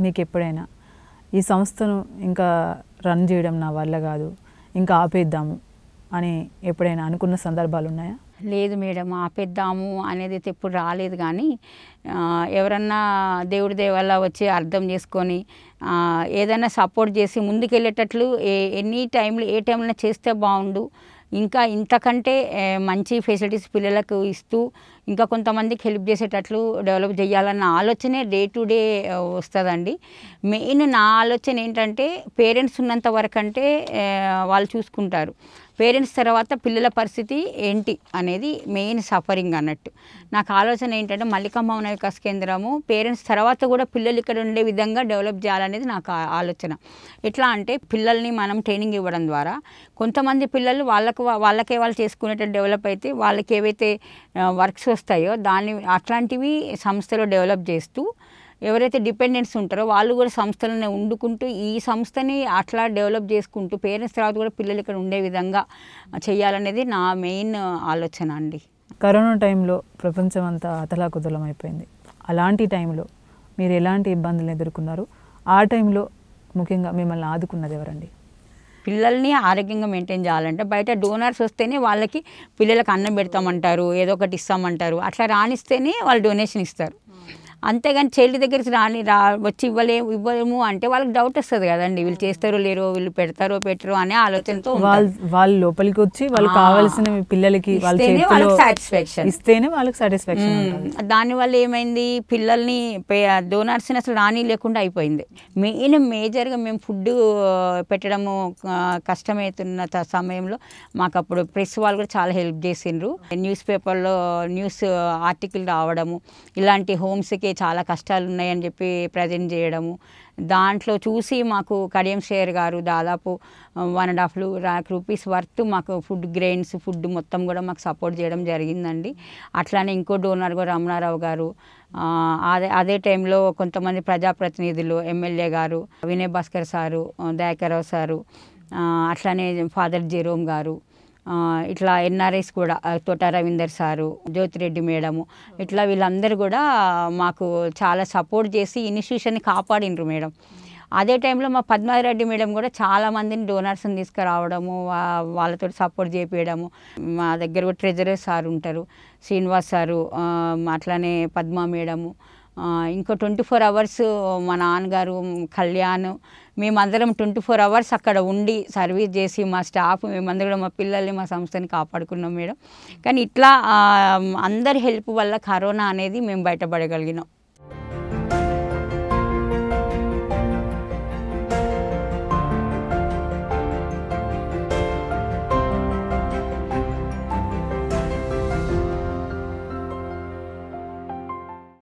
మీకు ఎప్పుడైనా ఈ సంస్థను ఇంకా రన్ చేయడం నా వల్ల కాదు ఇంకా ఆపేద్దాము అని ఎప్పుడైనా అనుకున్న సందర్భాలు ఉన్నాయా లేదు మేడం ఆపేద్దాము అనేది అయితే ఎప్పుడు రాలేదు కానీ ఆ, ఎవరన్నా దేవుడి దేవల్ల వచ్చి అర్థం చేసుకొని ఆ, ఏదైనా సపోర్ట్ చేసి ముందుకెళ్ళేటట్లు ఏ ఎనీ టైంలో ఏ టైంలో చేస్తే బాగుండు ఇంకా ఇంతకంటే ఏ, మంచి ఫెసిలిటీస్ పిల్లలకు ఇస్తూ ఇంకా కొంతమందికి హెల్ప్ చేసేటట్లు డెవలప్ చేయాలన్న ఆలోచనే డే టు డే వస్తుందండి మెయిన్ నా ఆలోచన ఏంటంటే పేరెంట్స్ ఉన్నంత వరకు అంటే ఆ, వాళ్ళు చూసుకుంటారు పేరెంట్స్ తర్వాత పిల్లల పరిస్థితి ఏంటి అనేది మెయిన్ సఫరింగ్ అన్నట్టు నాకు ఆలోచన ఏంటంటే మల్లికమ్మ మన వికాస్ కేంద్రము పేరెంట్స్ తర్వాత కూడా పిల్లలు ఇక్కడ ఉండే విధంగా డెవలప్ చేయాలనేది నాకు ఆ- ఆలోచన ఎట్లా అంటే పిల్లల్ని మనం ట్రైనింగ్ ఇవ్వడం ద్వారా కొంతమంది పిల్లలు వాళ్ళకు వాళ్ళకే వాళ్ళు చేసుకునేటట్టు డెవలప్ అయితే వాళ్ళకి ఏవైతే వర్క్స్ వస్తాయో దాన్ని అట్లాంటివి సంస్థలో డెవలప్ చేస్తూ ఎవరైతే డిపెండెంట్స్ ఉంటారో వాళ్ళు కూడా సంస్థలనే వండుకుంటూ ఈ సంస్థని అట్లా డెవలప్ చేసుకుంటూ పేరెంట్స్ తర్వాత కూడా పిల్లలు ఇక్కడ ఉండే విధంగా చేయాలనేది నా మెయిన్ ఆలోచన అండి కరోనా టైంలో ప్రపంచం అంతా అతలాకుతలం అయిపోయింది అలాంటి టైంలో మీరు ఎలాంటి ఇబ్బందులు ఎదుర్కొన్నారు ఆ టైంలో ముఖ్యంగా మిమ్మల్ని ఆదుకున్నది ఎవరండి పిల్లల్ని ఆరోగ్యంగా మెయింటైన్ చేయాలంటే బయట డోనర్స్ వస్తేనే వాళ్ళకి పిల్లలకు అన్నం పెడతామంటారు ఏదో ఒకటి ఇస్తామంటారు అట్లా రానిస్తేనే వాళ్ళు డొనేషన్ ఇస్తారు అంతేగాని చెల్లి దగ్గరికి రాని రా వచ్చి ఇవ్వలే ఇవ్వలేము అంటే వాళ్ళకి డౌట్ వస్తుంది కదండి వీళ్ళు చేస్తారో లేరో వీళ్ళు పెడతారో పెట్టరో అనే ఆలోచనతో ఉంటారు. వాళ్ళు వాళ్ళు లోపలికి వచ్చి వాళ్ళు ఆ. కావాల్సిన పిల్లలకి వాళ్ళ ఇస్తేనే చేతిలో వాళ్ళకి satisfaction. ఇస్తేనే వాళ్ళకి సాటిస్ఫాక్షన్ మ్మ్. దానివల్ల ఏమైంది పిల్లల్ని డోనర్స్ని అసలు రాని లేకుండా అయిపోయింది మెయిన్ మేజర్గా మేము ఫుడ్ పెట్టడము ఆ, కష్టమవుతున్న త- సమయంలో మాకు అప్పుడు ప్రెస్ వాళ్ళు కూడా చాలా హెల్ప్ చేసిండ్రు న్యూస్ పేపర్లో న్యూస్ ఆర్టికల్ రావడము ఇలాంటి హోమ్స్కి చాలా కష్టాలు ఉన్నాయని చెప్పి ప్రజెంట్ చేయడము దాంట్లో చూసి మాకు కడియం షేర్ గారు దాదాపు one and half lakh rupees worth మాకు ఫుడ్ గ్రెయిన్స్ ఫుడ్ మొత్తం కూడా మాకు సపోర్ట్ చేయడం జరిగిందండి అట్లానే ఇంకో డోనర్ కూడా రమణారావు గారు ఆ, అదే అదే టైంలో కొంతమంది ప్రజాప్రతినిధులు ఎమ్మెల్యే గారు వినయ్ భాస్కర్ సారు దయాకరావు సారు ఆ, అట్లానే ఫాదర్ జెరోమ్ గారు ఆ, ఇట్లా ఎన్ఆర్ఐస్ కూడా ఆ, తోట రవీందర్ సారు జ్యోతిరెడ్డి మేడము ఇట్లా వీళ్ళందరూ కూడా మాకు చాలా సపోర్ట్ చేసి ఇన్స్టిట్యూషన్ని కాపాడిండ్రు మేడం అదే టైంలో మా పద్మారెడ్డి మేడం కూడా చాలా మందిని డోనర్స్ని తీసుకురావడము వా- వాళ్ళతో సపోర్ట్ చేపించడము మా దగ్గర కూడా ట్రెజరర్ సార్ ఉంటారు శ్రీనివాస్ సారు ఆ, అట్లానే పద్మా మేడము ఆ, ఇంకో ట్వంటీ ఫోర్ అవర్స్ మా నాన్నగారు కళ్యాణ్ మేమందరం ట్వంటీ ఫోర్ అవర్స్ అక్కడ ఉండి సర్వీస్ చేసి మా స్టాఫ్ మేమందరం కూడా మా పిల్లల్ని మా సంస్థని కాపాడుకున్నాం మేడం కానీ ఇట్లా ఆ, అందరి హెల్ప్ వల్ల కరోనా అనేది మేము బయటపడగలిగినాం